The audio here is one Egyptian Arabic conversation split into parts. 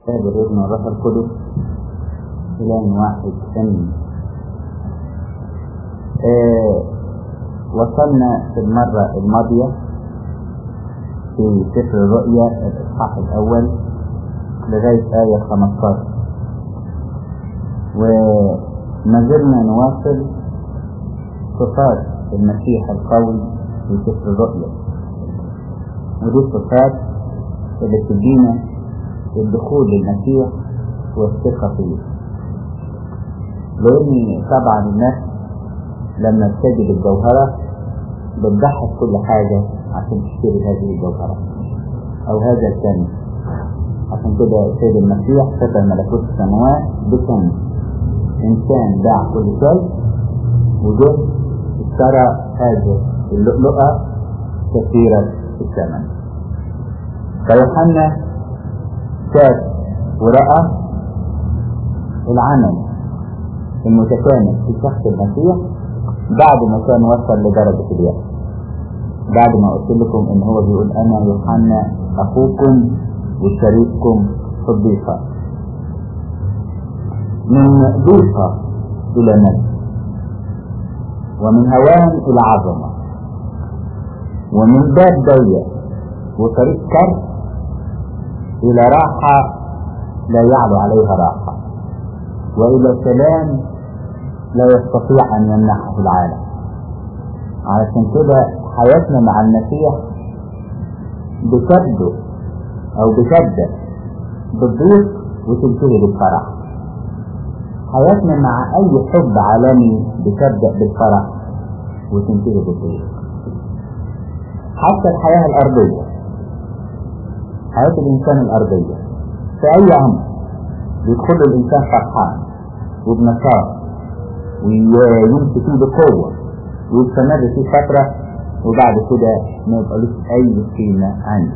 الآب والابن والروح القدس إله واحد آمين. آه وصلنا في المرة الماضية في سفر الرؤيا الإصحاح الأول لغاية آية 15 وما زلنا نواصل صفات المسيح القوي في سفر الرؤيا ودي الصفات اللي تدينا الدخول للمسيح والثقة فيه لأن طبعا الناس لما تجد الجوهرة بتضحي كل حاجة عشان تشتري هذه الجوهرة أو هذا الكنز عشان كده السيد المسيح فتح ملكوت السماوات بكنز إنسان باع كل شيء وجه اشترى هذه اللؤلؤة كثيرة الثمن فيوحنا شاف ورأى العمل المتكامل في شخص المسيح بعد ما كان وصل لدرجة اليأس بعد ما قلت لكم ان هو بيقول انا يوحنا اخوكم وشريككم في الضيفة من ضيفة الى نجم ومن هوان الى عظمة ومن باب ضيق وطريق كر الى راحة لا يعلو عليها راحة والى سلام لا يستطيع ان يمنحه العالم علشان كده حياتنا مع المسيح بتبدو او بتبدا بالضيق وتنتهي بالفرح حياتنا مع اي حب عالمي بتبدا بالفرح وتنتهي بالضيق حتى الحياه الارضيه حياه الانسان الارضيه في اي عمر بيدخل الانسان فرحان وبنشاط ويمشي فيه بقوه ويستمر فيه فتره وبعد كده ما يبقالوش اي قيمة عنه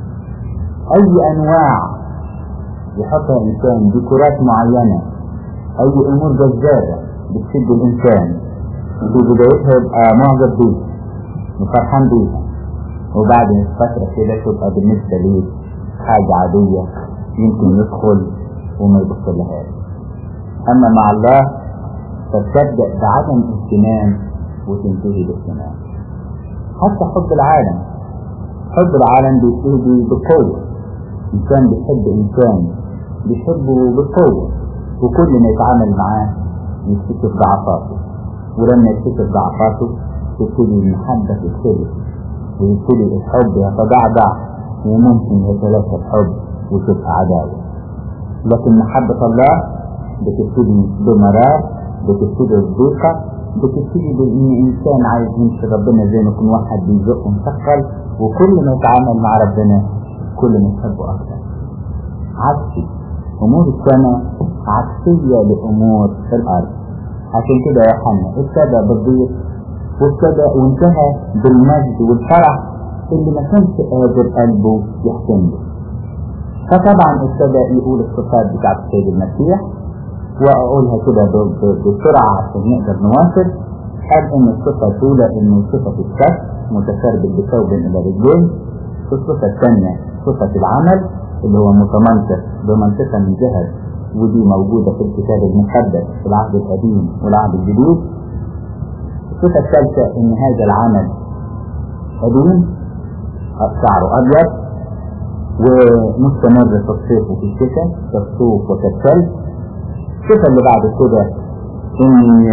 اي انواع يحطها الانسان ديكورات معينة اي امور جذابة بتشد الانسان في بدايتها يبقى معجب بيها وفرحان بيها وبعد فترة كده تبقى بالنسبة ليه حاجة عادية يمكن يدخل وما يبص لهاش اما مع الله فتبدأ بعدم اهتمام وتنتهي باهتمام حتى حب العالم حب العالم بيبتدي بقوة إنسان بيحب إنسان بيحبه بقوة وكل ما يتعامل معاه يكتشف ضعفاته ولما يكتشف ضعفاته تبتدي المحبة تختلف ويبتدي الحب يتضعضع وممكن يتلاشى الحب وتبقى عداوة لكن محبة الله بتبتدي بمرار بتبتدي بضيقة بتبتدي بان انسان عايز يمشي ربنا زي ما يكون واحد بيزقه مثقل وكل ما يتعامل مع ربنا كل ما يحبه اكتر عكسي امور السماء عكسية لامور الارض عشان كده يا يوحنا ابتدى بالضيق وابتدى وانتهى بالمجد والفرح اللي ما كانش قادر قلبه يحتمله فطبعا ابتدى يقول الصفات بتاعت السيد المسيح واقولها كده بسرعة عشان نقدر نواصل قال ان الصفة الاولى انه صفة الكف متسربل بثوب الى رجلين الصفة الثانية صفة العمل اللي هو متمنطق بمنطقة من ذهب ودي موجودة في الكتاب المقدس في العهد القديم والعهد الجديد الصفة الثالثة ان هذا العمل قديم شعره ابيض ومستمر في الصيف وفي الشتاء كالصوف وكالثلج الصفة اللي بعد كده ان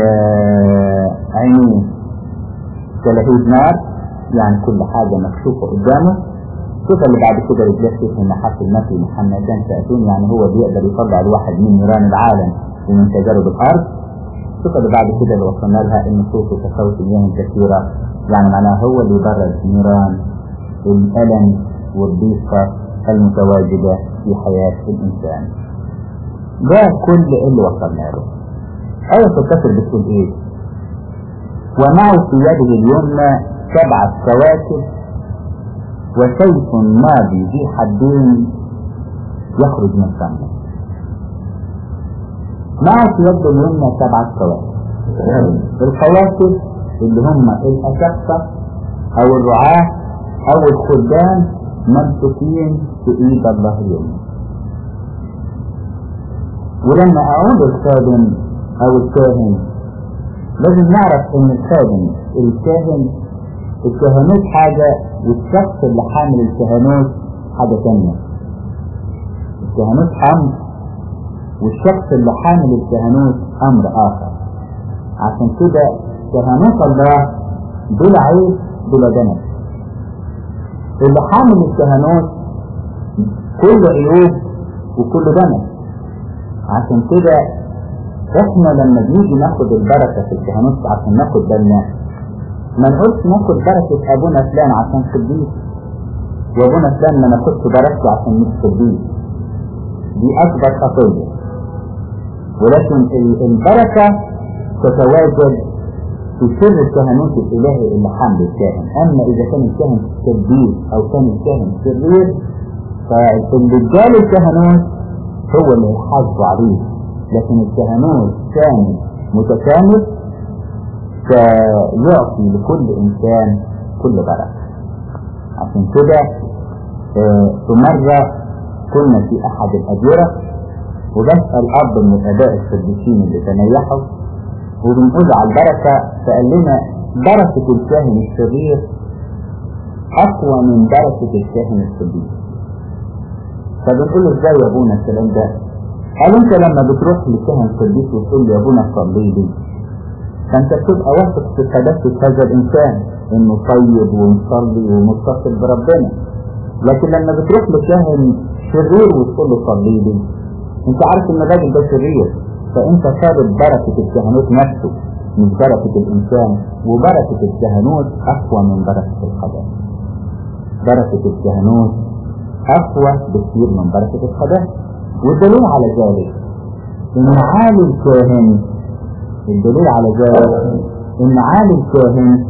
عينيه كلهيب نار يعني كل حاجة مكشوفة قدامه الصفة اللي بعد كده رجليه كيف النحاس المثل محمدان سأتون يعني هو بيقدر يطلع الواحد من نيران العالم ومن تجارب الأرض الصفة اللي بعد كده اللي وصلنا لها ان صوته كصوت مياه كثيرة يعني معناها هو اللي يبرد نيران الألم والضيقة المتواجدة في حياة الإنسان ده كل اللي وصلنا له آية الكسر بتقول ايه ومعه في يده اليمنى سبعة كواكب وسيف ماضي ذي حدين يخرج من فمه معه في يده اليمنى سبعة كواكب الكواكب اللي هم الأشقة أو الرعاة أو الخدام ممسوكين في إيد الله اليمنى ولما اقول الخادم او الكاهن لازم نعرف ان الخادم الكاهن الكهنوت حاجة والشخص اللي حامل الكهنوت حاجة تانية الكهنوت أمر والشخص اللي حامل الكهنوت أمر آخر عشان كده كهنوت الله بلا عيب بلا جنب اللي حامل الكهنوت كل عيوب وكل جنب عشان كده احنا لما بنيجي ناخد البركة في الكهنوت عشان ناخد بالنا ما نقولش ناخد بركة ابونا فلان عشان قديس وابونا فلان ما ناخدش بركته عشان مش قديس دي اكبر خطية ولكن البركة تتواجد في سر الكهنوت الالهي اللي حمل الكاهن اما اذا كان الكاهن قديس او كان الكاهن شرير فاللي جال الكهنوت هو اللي يحاسبوا عليه لكن الكهنوت كان متكامل فيعطي لكل إنسان كل بركة عشان كده في مرة كنا في أحد الأديرة وبسأل أب من الآباء القديسين اللي تنيحوا وبنقول على البركة فقال لنا بركة الكاهن الشرير أقوى من بركة الكاهن القديس فبنقول له ازاي يا ابونا الكلام ده قال انت لما بتروح لكاهن قديس وتقول له يا ابونا صلي لي فانت بتبقى واثق في قداسة هذا الانسان انه طيب ومصلي ومتصل بربنا لكن لما بتروح لكاهن شرير وتقول له صلي لي انت عارف ان الراجل ده شرير فانت صارت بركة الكهنوت نفسه مش بركة الانسان وبركة الكهنوت اقوى من بركة القداسة بركة الكهنوت اقوى بكثير من بركة القداسة والدليل على ذلك ان عالي الكاهن الدليل على ذلك ان عالي الكاهن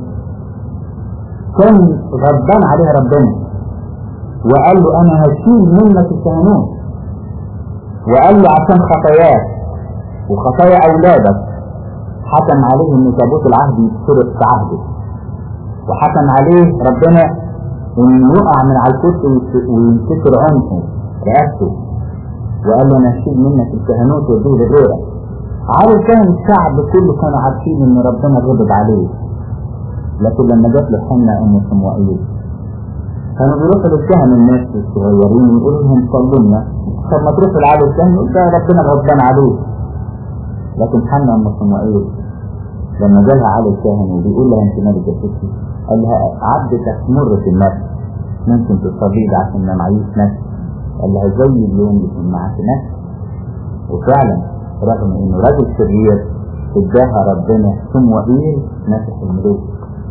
كان غضبان عليه ربنا وقال له انا هشيل منك الكهنوت وقال له عشان خطاياك وخطايا اولادك حكم عليه ان تابوت العهد يتسرق في عهده وحكم عليه ربنا ان يقع من على الكرسي وينكسر عنقه رقبته وقال له انا هشيل منك الكهنوت واديه لغيرك عارف كان الشعب كله كانوا عارفين ان ربنا غضب عليه لكن لما جات له حنا ام صموئيل كانوا بيروحوا للكهنة الناس الصغيرين يقولوا لهم صلوا لنا طب ما تروحوا لعلي الكهنة يقول ده ربنا غضبان عليه لكن حنا ام صموئيل لما جالها علي الكاهن وبيقول لها انت مالك يا ستي قال لها عدتك مرة النفس ممكن تصلي لي عشان ما معيش نفس قال لها زي اليوم يكون معاك نفس وفعلا رغم انه راجل شرير اداها ربنا صموئيل نفس الملوك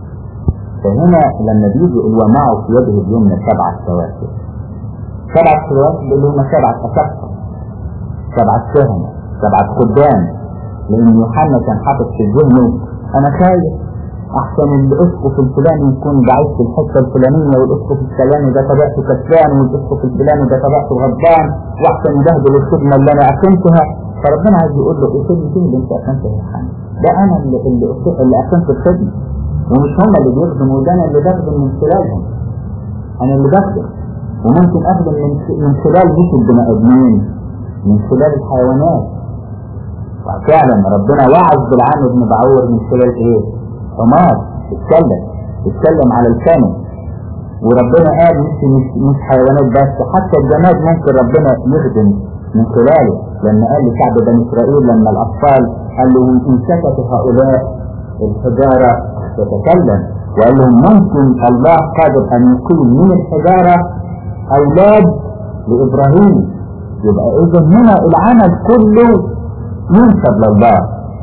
فهنا لما بيجي يقول ومعه في يده اليمنى سبعة كواكب سبعة كواكب اللي هم سبعة أساقفة سبعة كهنة سبعة خدام لأن يوحنا كان حاطط في ذهنه أنا خايف أحسن الأسقف الفلاني يكون ضعيف في الحتة الفلانية والأسقف الفلاني ده طبيعته كسلان والأسقف الفلاني ده طبيعته غضبان وأحسن يبهدل الخدمة اللي أنا أقمتها فربنا عايز يقول له إيه الخدمتين اللي أنت أقمتها يا يوحنا ده أنا اللي اللي اللي أقمت الخدمة ومش هم اللي بيخدموا ده انا اللي بخدم من خلالهم انا اللي بخدم وممكن اخدم من من خلال مش البني ادمين من خلال الحيوانات وفعلا ربنا وعد بالعام بن بعور من خلال ايه حمار اتكلم اتكلم على الكلام وربنا قال مش مش مش حيوانات بس حتى الجماد ممكن ربنا يخدم من خلاله لما قال لشعب بني اسرائيل لما الاطفال قال لهم ان سكتوا هؤلاء الحجاره تتكلم وقال لهم ممكن الله قادر ان يقيم من الحجارة اولاد لابراهيم يبقى اذا هنا العمل كله ينسب لله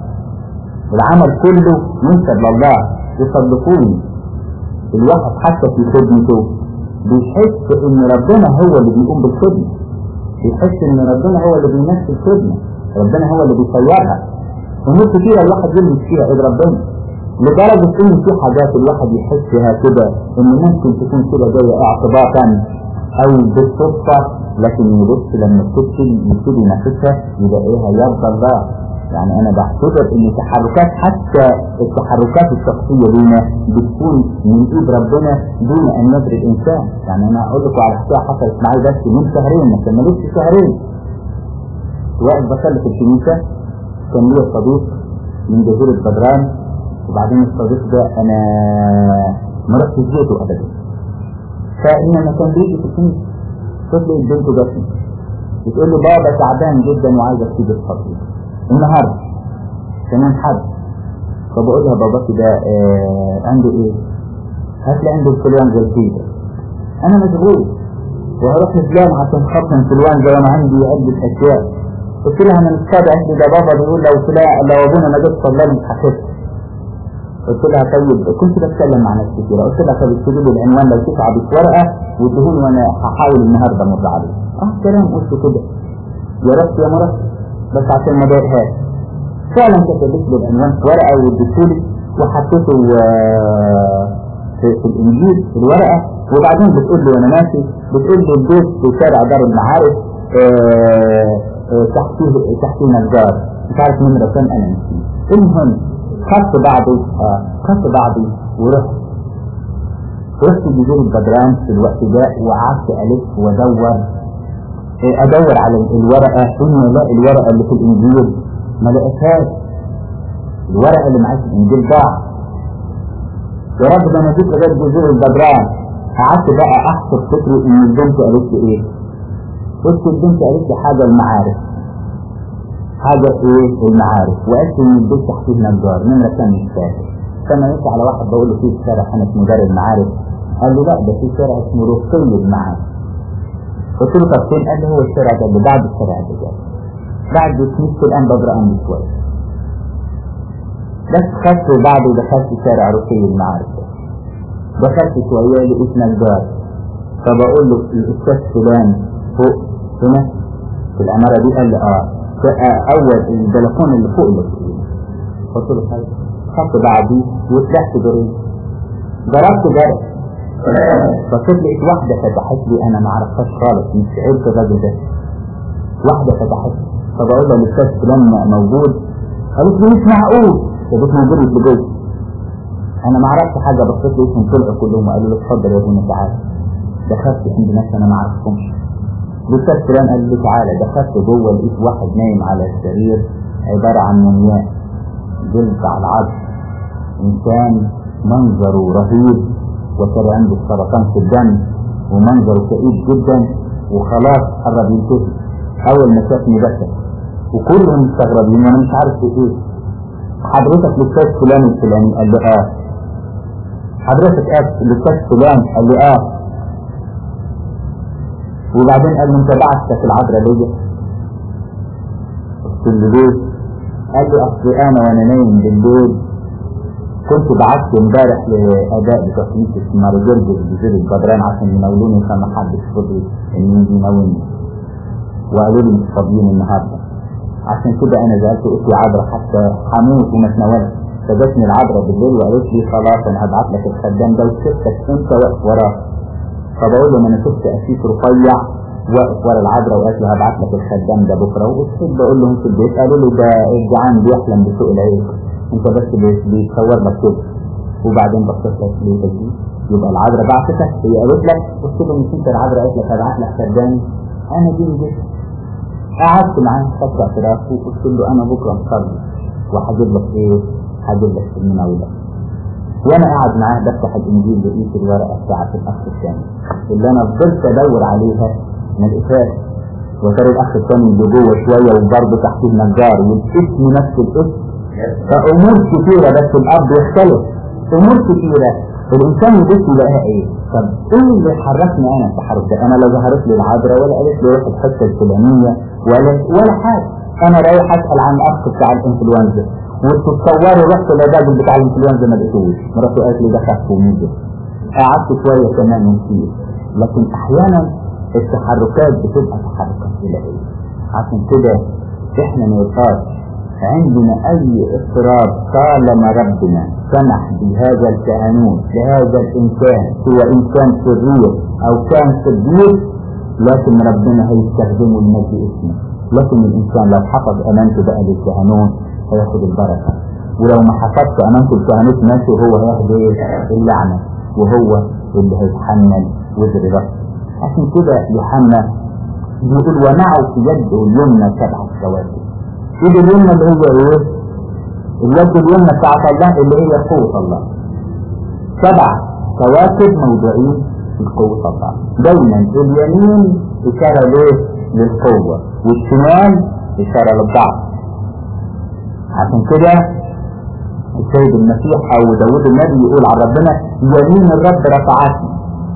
العمل كله ينسب لله يصدقوني الواحد حتى في خدمته بيحس ان ربنا هو اللي بيقوم بالخدمة بيحس ان ربنا هو اللي بيمشي الخدمة ربنا هو اللي بيسيرها ونص كتير الواحد يلمس فيها ايد ربنا لدرجة ان في حاجات الواحد يحسها كده ان ممكن تكون كده جاية اعتباطا او بالصدفة لكن يبص لما تبتدي يبتدي ينافسها يبقى ايه يرضى الله يعني انا بعتبر ان تحركات حتى التحركات الشخصية لينا بتكون من ايد ربنا دون ان يدري الانسان يعني انا اقول لكم على حكاية حصلت معي بس من شهرين ما كملتش شهرين واقف بصلي في الكنيسة كان ليا صديق من جزيرة بدران وبعدين الصديق ده أنا ما رحتش بيته أبدا فإنما كان بيجي في الكنيسة تطلق بنته جاتني بتقول له بابا تعبان جدا وعايزك تيجي تصلي النهارده كمان حد فبقول لها باباكي ده آه عنده ايه؟ هات لي عنده انفلونزا الفيبر انا مشغول وهروح لفلان عشان خاطر انفلونزا وانا عندي عدة اشياء قلت لها انا مش فاضي عندي ده بابا بيقول لو فلان لو ابونا ما جبت صلى مش هخف قلت لها طيب كنت بتكلم مع ناس كتير قلت لها طب اكتبي لي العنوان لو تتعب في ورقه وادهوني وانا هحاول النهارده امر عليه اه كلام قلت كده يا رب يا مرة بس عشان ما ضايقهاش فعلا كتبت لي العنوان في ورقه واديتهولي وحطيته في, في الانجيل في الورقه وبعدين بتقول لي وانا ماشي بتقول لي البيت في شارع دار المعارف تحتيه تحتيه نجار مش عارف نمره كام انا نسيت المهم خدت بعضي آه خدت بعضي ورحت رحت جزيرة بدران في الوقت ده وقعدت ألف وأدور أدور على الورقة ثم ألاقي الورقة اللي في الإنجيل ما لقيتهاش الورقة اللي معاك في الإنجيل ضاع يا رب ده أنا جيت لغاية جزيرة بدران قعدت بقى أحسب فكري إن البنت قالت لي إيه؟ قلت البنت قالت لي حاجة المعارف حاجة ايه المعارف وقلت ان البيت تحتيه نجار نمرة كام مش فاكر فانا قلت على واحد بقول له في شارع هنا اسمه دار المعارف قال لي لا ده في شارع اسمه رقي المعارف قلت له طب فين قال لي هو الشارع ده اللي بعد الشارع ده جاي بعد كنيسة الان بدر امن شوية بس خدت بعده دخلت شارع رقي المعارف ده دخلت شوية لقيت نجار فبقول له الاستاذ فلان فوق هنا في العمارة دي قال لي اه اول البلكون اللي فوق اللي فوق قلت له خلاص خدت بعدي وطلعت جريت ضربت جرس بصيت لقيت واحدة فتحت لي انا ما اعرفهاش خالص مش عرفت الراجل ده واحدة فتحت لي فبقول له الاستاذ فلان موجود قالت لي مش معقول فبقيت موجود اللي جوه انا ما اعرفش حاجة بصيت لقيتهم طلعوا كلهم وقالوا لي اتفضل يا ابني تعالى دخلت عند ناس انا ما اعرفهمش الاستاذ فلان قال لي تعالى دخلت جوه لقيت واحد نايم على السرير عبارة عن مومياء جلد على العظم انسان منظره رهيب وكان عنده سرطان في الدم ومنظره كئيب جدا وخلاص قرب ينتهي اول ما شافني بكى وكلهم مستغربين وانا مش عارف في ايه حضرتك الاستاذ فلان الفلاني قال له اه حضرتك اه الاستاذ فلان قال له اه وبعدين قال له انت بعثتك العذراء ليا قلت له ليه قال لي اصل انا وانا نايم بالليل كنت بعت امبارح لاداء بتقنيه مارجرج جزيره بدران عشان يناولوني فما حدش فضي ان يجي يناولني وقالوا لي مش فاضيين النهارده عشان كده انا زعلت قلت يا عذراء حتى هموت وما اتناولش فجتني العذراء بالليل وقالت لي خلاص انا هبعت لك الخدام ده وسبتك انت واقف وراه فبقول له ما انا شفت اسيس رفيع واقف ورا العذراء وقالت له هبعت لك الخدام ده بكره وقلت بقول لهم في البيت قالوا له ده الجعان بيحلم بسوء العيش انت بس بيتصور لك كده وبعدين بصيت لك ليه تجي يبقى العذراء بعتتك هي قالت لك قلت له مش انت العذراء قالت لك هبعت لك خدام انا دي جيت قعدت معاه خدت اعترافه وقلت له انا بكره مصلي وهجيب لك ايه؟ هجيب لك المناوله وانا قاعد معاه بفتح الانجيل لقيت الورقه بتاعت الاخ الثاني اللي انا فضلت ادور عليها ما لقيتهاش وكان الاخ الثاني اللي جوه شويه وبرضه تحتيه نجار والاسم نفس الاسم فامور كتيره بس الاب يختلف امور كتيره الانسان يبص يلاقيها ايه؟ طب ايه اللي حركني انا التحرك ده؟ انا لا ظهرت لي العذراء ولا قالت لي روح الحته الفلانيه ولا ولا حاجه انا رايح اسال عن الاخ بتاع الانفلونزا وتتصوروا رحت للراجل بتاع الانفلونزا ما لقيتوش مراته قالت لي ده خف وموجه قعدت شويه كمان ونسيت لكن احيانا التحركات بتبقى تحركات الهيه عشان كده احنا ما يبقاش عندنا اي اضطراب طالما ربنا سمح بهذا الكهنوت لهذا الانسان سواء انسان شرير او كان صديق لكن ربنا هيستخدمه لمجد اسمه لكن الانسان لو حفظ امانته بقى للكهنوت هياخد البركه ولو ما حفظش امانته الكهنوت ماشي وهو هياخد ايه اللعنه وهو اللي هيتحمل وزر راسه عشان كده يوحنا بيقول ومعه في يده اليمنى سبع كواكب ايد اليمنى اللي هي ايه اليد اليمنى بتاعت الله اللي هي قوة الله سبع كواكب موضوعين في قوة الله دايما اليمين إشارة ليه للقوة والشمال إشارة للضعف عشان كده السيد المسيح أو داود النبي يقول على ربنا يمين الرب رفعتني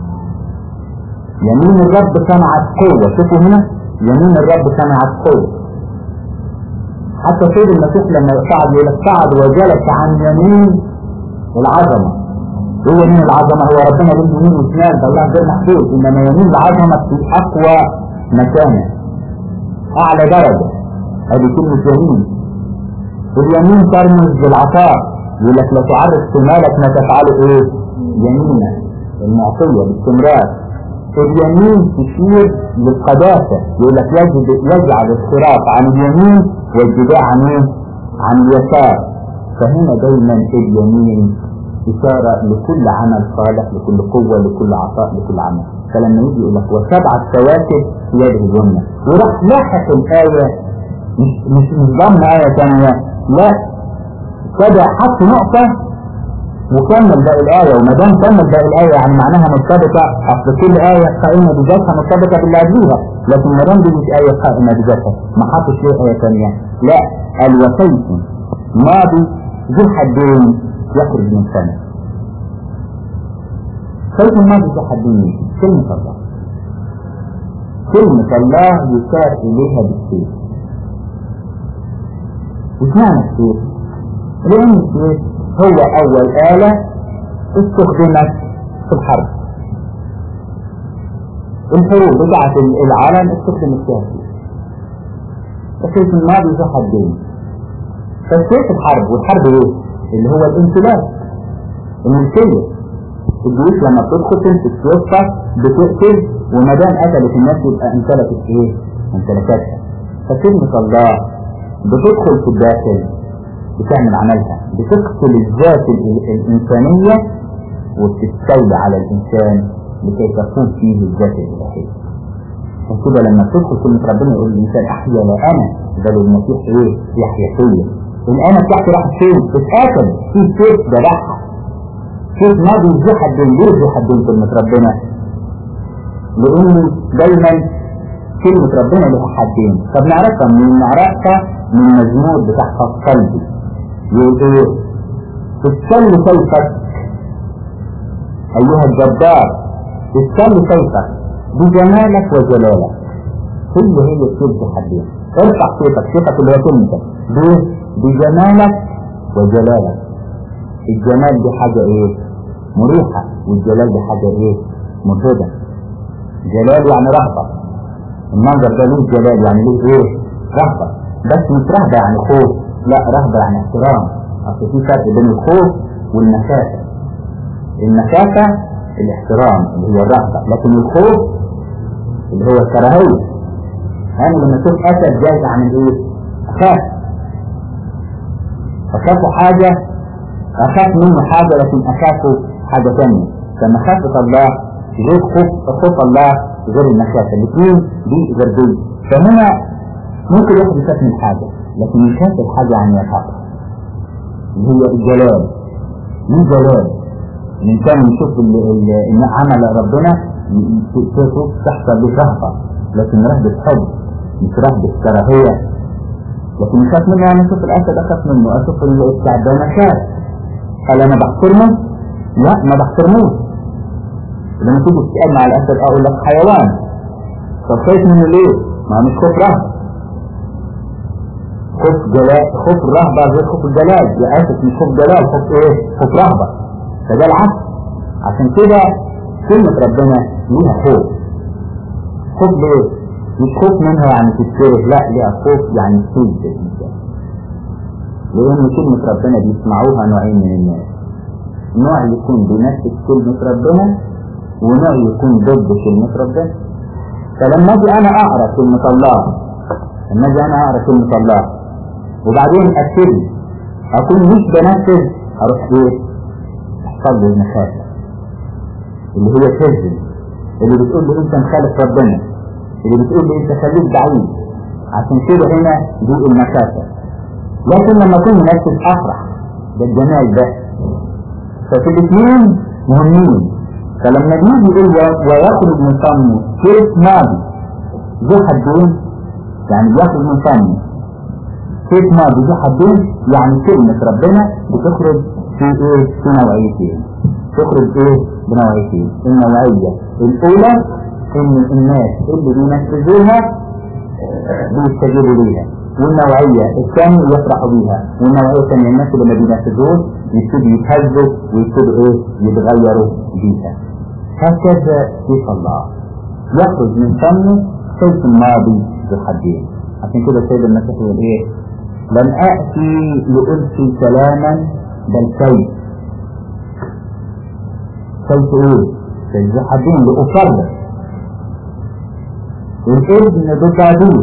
يمين الرب صنعت قوة شوفوا هنا يمين الرب صنعت قوة حتى سيد المسيح لما صعد يقول لك صعد وجلس عن يمين العظمة هو يمين العظمة هو ربنا له يمين وشمال ده الله غير محدود انما يمين العظمة في اقوى مكانه اعلى درجة هذه كلمة يمين اليمين ترمز بالعطاء يقول لك لا تعرف شمالك ما تفعله ايه يمينك المعطية باستمرار اليمين تشير للقداسة يقول لك يجب يجعل الصراط عن اليمين والجداع عن ايه؟ عن اليسار فهنا دايما اليمين إشارة لكل عمل صالح لكل قوة لكل عطاء لكل عمل فلما يجي يقول لك وسبعة كواكب في يده اليمنى وراح لاحق الآية مش مش مش ضمن آية ثانية لا كده حط نقطة وكمل باقي الآية وما دام كمل باقي الآية يعني معناها مرتبطة أصل كل آية قائمة بذاتها مرتبطة باللي قبليها لكن ما دام دي مش آية قائمة بذاتها ما حطش ليه آية ثانية لا الوسيط ماضي ذو حدين يخرج من سنة سيف الماضي ذو حدين كلمة الله كلمة الله يشار إليها بالسيف وشمعنى السيف؟ لأن السيف هو أول آلة استخدمت في الحرب الحروب بتاعت العالم استخدمت فيها السيف السيف الماضي ذو حدين فالسيف الحرب والحرب ايه؟ اللي هو الانسلاك الملكية الجيوش لما بتدخل تمسك سيوفها بتقتل وما دام قتلت الناس يبقى امتلكت ايه؟ امتلكاتها فكلمة الله بتدخل في الداخل بتعمل عملها بتقتل الذات الإنسانية وبتستولي على الإنسان لكي تكون فيه الذات الإلهية عشان كده لما تدخل كلمة ربنا يقول الإنسان أحيا لا أنا بل المسيح إيه يحيا فيا الأنا بتاعتي راحت فين؟ اتقتل في سيف ذبحها سيف ماضي ذو حدين ليه ذو حدين كلمة ربنا؟ لأن دايما كلمة ربنا لها حدين طب نعرفها من نعرفها من مزمور بتاع قلبي يقول ايه استل سيفك ايها الجبار استل سيفك بجمالك وجلالك كل هي السيف حدين ارفع سيفك سيفك اللي هو كلمتك ليه بجمالك وجلالك الجمال دي حاجة ايه مريحة والجلال دي حاجة ايه مرهبة جلال يعني رهبة المنظر ده له جلال يعني له ايه رهبة بس مش رهبة يعني خوف لا رهبة يعني احترام اصل في فرق بين الخوف والنكاسة النكاسة الاحترام اللي هو الرهبة لكن الخوف اللي هو الكراهية انا لما اشوف اسد جاي عن ايه اخاف اخافه حاجة اخاف منه حاجة لكن اخافه حاجة ثانية فمخافة الله غير خوف خوف الله غير النكاسة الاثنين دي غير دي فهنا ممكن ياخد يخاف من حاجة لكن يخاف الحاجة عن يخافها اللي هي الجلال من جلال الإنسان يشوف إن عمل ربنا تحصل له رهبة لكن رهبة حب مش رهبة كراهية لكن يخاف منه يعني أشوف الأسد أخاف منه أشوف التعبان أخاف هل أنا بحترمه؟ لا ما بحترموش لما تيجي تسأل مع الأسد أقول لك حيوان طب خايف منه ليه؟ ما مش خوف رهبة خوف جلال خوف الرهبة غير خوف الجلال يا آسف مش خوف جلال خوف ايه؟ خوف رهبة فده العكس عشان كده كلمة ربنا ليها خوف خوف ليه؟ مش خوف منها يعني تتكره لا ليها خوف يعني تسيب الإنسان لأن كلمة ربنا بيسمعوها نوعين من الناس نوع يكون بنفس كلمة ربنا ونوع يكون ضد كلمة ربنا فلما اجي انا اقرا كلمة الله لما اجي انا اقرا كلمة الله وبعدين ابتدي اكون مش بنفذ اروح ايه احصل لي المخافة اللي هي تهزم اللي بتقول لي انت مخالف ربنا اللي بتقول لي انت خليك بعيد عشان كده هنا دي المسافة لكن لما اكون منفذ افرح ده الجمال ده ففي الاثنين مهمين فلما بيجي يقول ويخرج من فمه كيف ماضي ذو حدين يعني يخرج من فمه كيف ماضي ذو حدين يعني كلمة ربنا بتخرج في ايه في نوعيتين تخرج ايه بنوعيتين النوعية الاولى ان الناس اللي بينفذوها بيستجيبوا ليها والنوعية الثانية يفرحوا بيها والنوعية الثانية الناس اللي ما بينفذوش يبتدوا يتهزوا ويبتدوا ايه يتغيروا بيها هكذا كيف الله يخرج من فمه سيف الماضي بحدين عشان كده السيد المسيح يقول ايه لم اتي لألقي كلاما بل سيف سيف ايه سيف حدين لأفرق الابن ضد عدو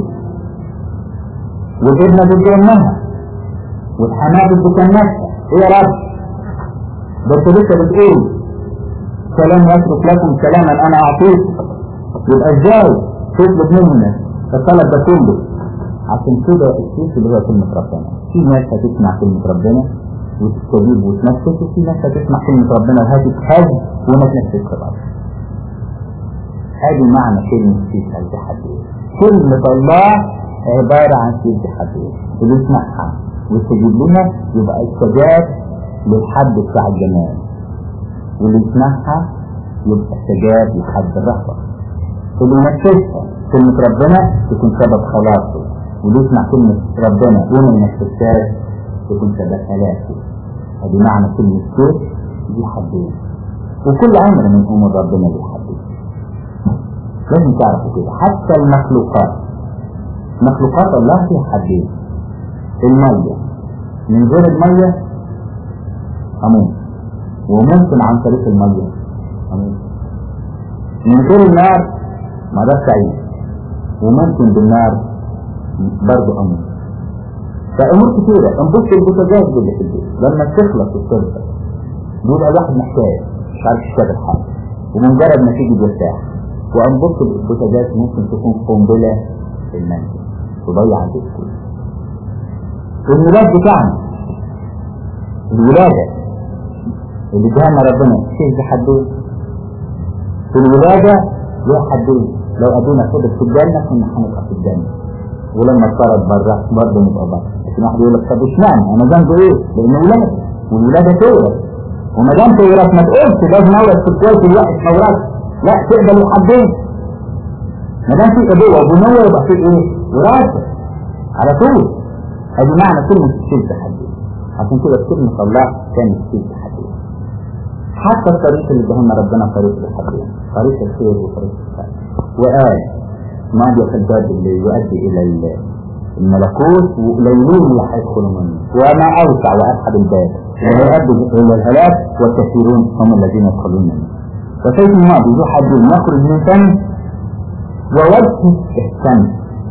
والابن ضد امها والحماد ضد النفس ايه يا رب ده انت لسه بتقول سلام يترك لكم سلاما انا اعطيكم يبقى ازاي تطلب مننا الطلب ده كله عشان كده الشيء اللي هو كلمة ربنا في ناس هتسمع كلمة ربنا وتستجيب وتنفذ وفي ناس هتسمع كلمة ربنا وهتتهز وما تنفذش برضه هذه معنى كلمة سيد التحدي كلمة الله عبارة عن سيد التحدي اللي يسمعها ويستجيب لها يبقى استجاب للحد بتاع الجمال واللي يسمعها يبقى استجاب لحد الرهبة اللي ينفذها كلمة ربنا تكون سبب خلاصه واللي يسمع كلمة ربنا وما ينفذهاش تكون سبب هلاكه هذه معنى كلمة سيد دي حدين وكل أمر من أمور ربنا دي حدين لازم تعرفوا كده حتى المخلوقات مخلوقات الله فيها حدين المية من غير المية أموت وممكن عن طريق المية أموت من غير النار ما ده سعيد وممكن بالنار برضه أموت فأمور كتيرة انبص البوتاجاز اللي في البيت لما تخلص السلطة بيبقى الواحد محتاج مش عارف يشتغل حاجة ومجرد ما تيجي بيرتاح وأنبص البوتاجاز ممكن تكون قنبلة في المنزل تضيع البيت كله الميلاد بتاعنا الولادة اللي جهنا ربنا شيء دي حدود في الولادة ليها حدود لو أبونا فضل في الجنة كنا هنبقى في الجنة ولما اتطرد بره برضه نبقى بره لكن واحد يقول لك طب اشمعنى انا ذنبي ايه؟ لان ولادة والولادة تورث وما دام تورث ما تقولش لازم اورث في الكويس الوحش ما ورث لا تقبل الحدين ما دام في ابوه وبنوه يبقى في ايه؟ وراثه على طول هذه معنى كلمة الشيء تحدي عشان كده كلمة الله كانت الشيء تحدي حتى الطريق اللي ادهنا ربنا طريق التحدي طريق الخير وطريق الخير وقال ما في الباب اللي يؤدي الى الملكوت وقليلون اللي هيدخلوا منه وما اوسع واسحب الباب ويؤدي الى الهلاك والكثيرون هم الذين يدخلون منه فسيف الماضي ذو حد يخرج من فم ووجه الشمس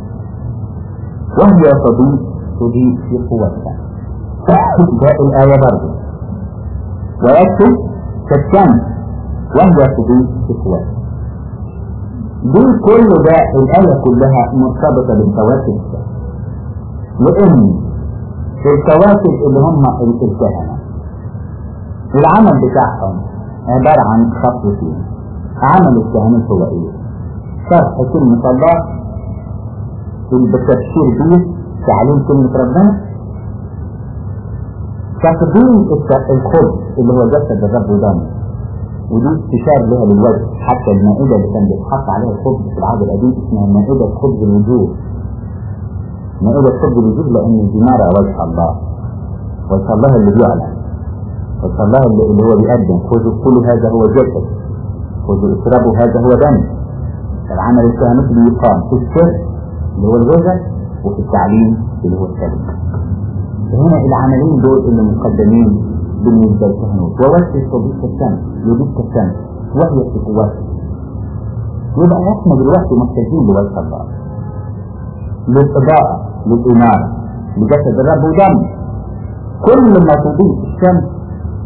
وهي تضيء تضيء في قوتها جاء الآية برضه ويكتب كالشمس وهي تضيء في قوتها دول كل ده الآية كلها مرتبطة بالكواكب لأن الكواكب اللي هم الكهنة العمل بتاعهم عبارة عن خطوتين عمل الكهنة هو ايه؟ شرح كلمة الله بالتفسير بيه تعليم كلمة ربنا تقديم الخبز اللي هو جسد الرب ودمه ودي استشار لها للوجه حتى المائدة اللي كان بيتحط عليها الخبز في العهد القديم اسمها مائدة خبز الوجوه مائدة خبز الوجوه لأن دي نرى وجه الله وجه الله اللي بيعلن وجه الله اللي هو بيقدم خذوا كل هذا هو جسد خذوا اشربوا هذا هو دم العمل الكهنوتي بيقام في السر اللي هو الغذاء وفي التعليم اللي هو الكلمة فهنا العملين دول اللي مقدمين بالنسبة للكهنوت ووجه صديق الشمس يضيق الشمس وهي في قوته يبقى احنا دلوقتي محتاجين لوجه الله للإضاءة للإنارة لجسد الرب ودم كل ما تضيء الشمس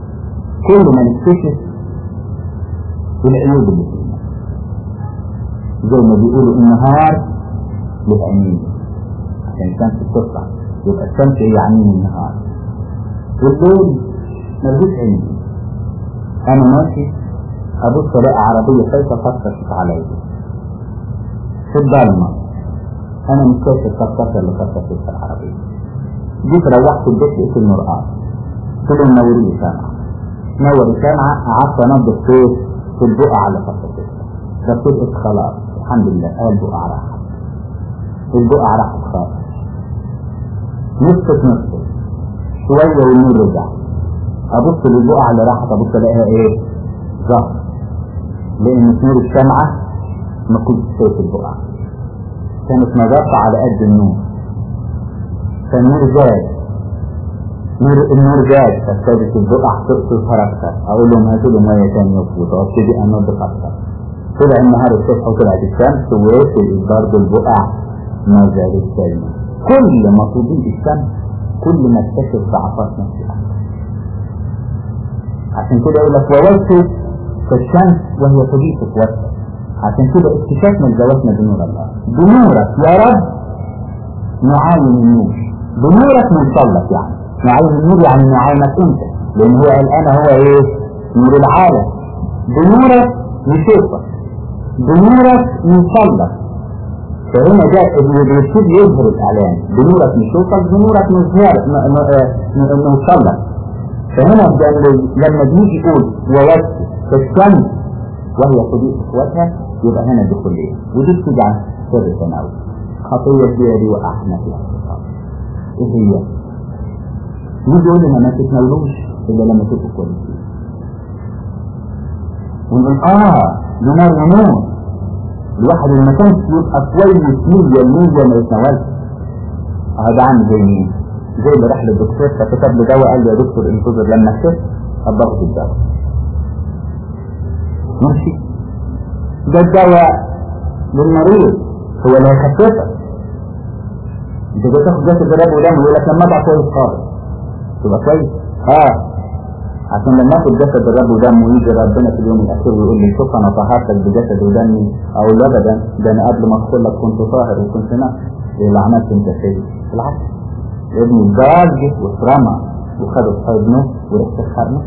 كل ما نكتشف العيوب اللي فينا زي ما بيقولوا النهار له عينين عشان الشمس بتطلع يبقى الشمس هي عينين النهار والليل ملهوش عينين انا ماشي ابص الاقي عربيه فايته فطشت عليا في الضلمه انا مش شايف الفطشه اللي فطشت في العربيه جيت روحت البيت لقيت النور قاطع قلت له نوري لي شمعه نور الشمعه قعدت انضف فيه في البقعه اللي فطشتها بس لقيت خلاص الحمد لله قال البقعه راحت البقعه راحت خالص نصفت نصفت شويه والنور رجع ابص للبقعه اللي راحت ابص الاقيها ايه ظهر لان نور الشمعه ما كنتش شايف البقعه كانت نظافه على قد النور فالنور زاد نور النور زاد فابتدت البقع تظهر اكثر اقول لهم هاتوا لي ميه ثانيه وفوطه وابتدي انضف اكثر طلع النهار الصبح وطلعت الشمس ووصل برضه البقع ما زالت سليمه كل ما تضيء الشمس كل ما اكتشف ضعفات نفسي اكثر عشان كده يقول لك ووجهه كالشمس وهي تضيء تتوسع عشان كده اكتشفنا الجواتنا بنور الله بنورك يا رب نعاين النور بنورك نوصلك يعني نعاين النور يعني نعاينك انت لان هو الان هو ايه نور العالم بنورك نشوفك بنورك نوصلك فهنا ده اللي بيرشد يظهر الاعلان بنورك نشوفك بنورك نظهر نوصلك فهنا لما بيجي يقول ووجه الشمس وهي تضيء اخواتها يبقى هنا دخول ايه ودي بتيجي عن سر التناول خطية دي وقعنا فيها ايه هي؟ يجي يقول لنا ما تتناولوش الا لما تبقوا كويسين ونقول اه دي نار ونور الواحد اللي ما كانش يبقى كويس مية المية ما يتناولش هذا عامل زي مين؟ زي اللي راح للدكتور فكتب له دواء قال له يا دكتور انتظر لما اكتب الضغط الدواء ماشي ده الدواء للمريض هو اللي هيخففك انت جاي تاخد جسد الرب ودم يقول لك لما ابقى كويس خالص تبقى كويس اه عشان لما اخد جسد الرب ودم ويجي ربنا في اليوم الاخير ويقول لي شوف انا طهرتك بجسد ودمي اقول له ابدا ده انا قبل ما ادخل لك كنت طاهر وكنت نقي اللي عملت انت فيه بالعكس ابن الزواج واترمى وخد في حضنه وريحه الخرنوط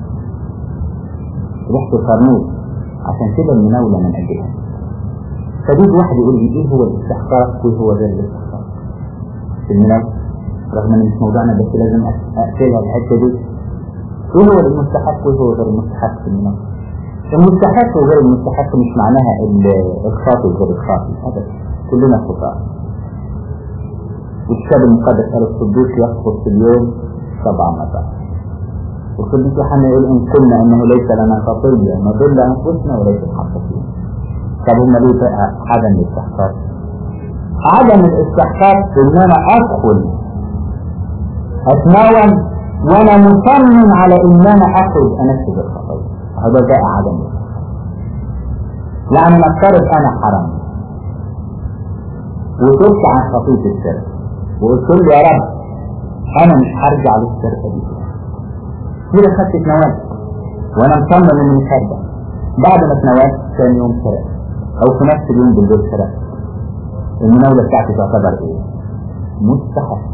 ريحه الخرنوط عشان كده المناوله من اجلها فبيجي واحد يقول لي ايه هو الاستحقاق وايه هو غير الاستحقاق في المناوله رغم ان مش موضوعنا بس لازم اقفلها الحته دي ايه هو المستحق وايه هو غير المستحق في المناوله المستحق وغير المستحق مش معناها الخاطئ وغير الخاطئ ابدا كلنا خطاء والكتاب المقدس قال الصديق يسقط في اليوم سبع مرات والصديق يوحنا يقول ان قلنا انه ليس لنا خطيه نضل انفسنا وليس الحق فينا طب هم ليه بقى عدم الاستحقاق عدم الاستحقاق ان انا ادخل اتناول وانا مصمم على ان انا اخرج انفذ الخطيه هذا بقى عدم الاستحقاق لان نفترض انا حرام وتبت عن خطيه السر وقلت له يا رب انا مش هرجع للسرقه دي كده خدت اتناولت وانا مصمم اني مش هرجع بعد ما اتناولت ثاني يوم سرقت او في نفس اليوم بالليل سرقت المناولة بتاعتي تعتبر ايه؟ مستحق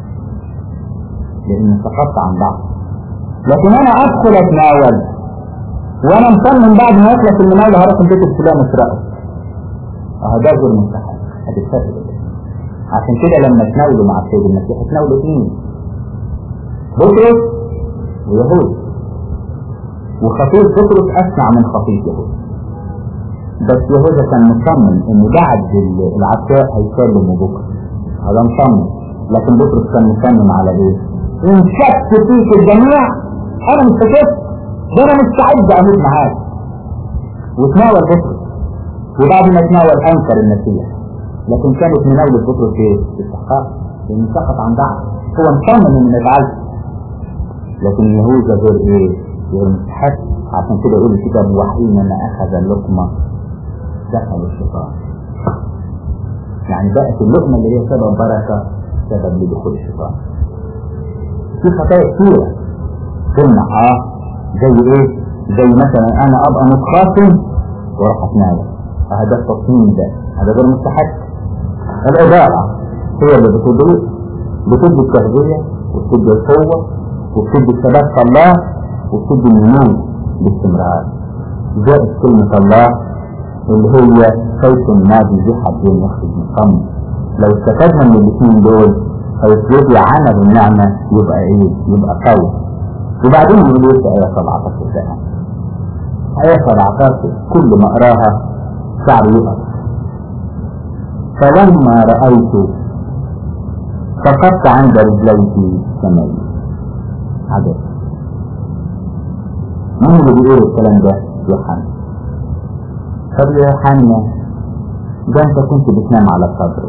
لان سقطت عن بعض لكن انا ادخل اتناول وانا مصمم بعد ما يخلص المناولة هروح البيت الفلاني اسرقه اه ده غير مستحق هتتفرق عشان كده لما تناولوا مع السيد المسيح تناولوا اثنين بطرس ويهود وخطية بطرس أسمع من خطية يهود بس يهوذا كان مصمم ان بعد العشاء هيسلم بكره هذا مصمم لكن بطرس كان مصمم على ايه؟ ان شك فيك الجميع انا مش سكت ده انا مستعد اموت معاك وتناول بطرس وبعد ما تناول انكر المسيح لكن كانت مناولة بطرس ايه؟ استحقاق لانه سقط عن بعض هو مصمم انه ما يفعلش لكن يهوذا غير ايه؟ غير مستحق عشان كده يقول الكتاب وحينما اخذ اللقمه دخل الشيطان يعني بقت اللقمة اللي هي سبب بركة سبب لدخول الشيطان في خطايا كثيرة قلنا اه زي ايه زي مثلا انا ابقى متخاصم واروح اتناول هذا التصميم ده هذا غير مستحق الإدارة هي اللي بتضيء بتدي التغذية وبتدي القوة وبتدي الثبات في الله وبتدي النمو باستمرار جاءت كلمة الله اللي هي خيط النادي دي حدين يخرج من فمه لو استفدنا من الاثنين دول هيثبت عمل النعمة يبقى ايه؟ يبقى قوي وبعدين يقول ايه في آية 17 سنة آية 17 كل ما أقراها شعري يقف فلما رأيت سقطت عند رجليه سماي عجب مين اللي بيقول الكلام ده؟ يوحنا طب يا يوحنا ده انت كنت بتنام على صدره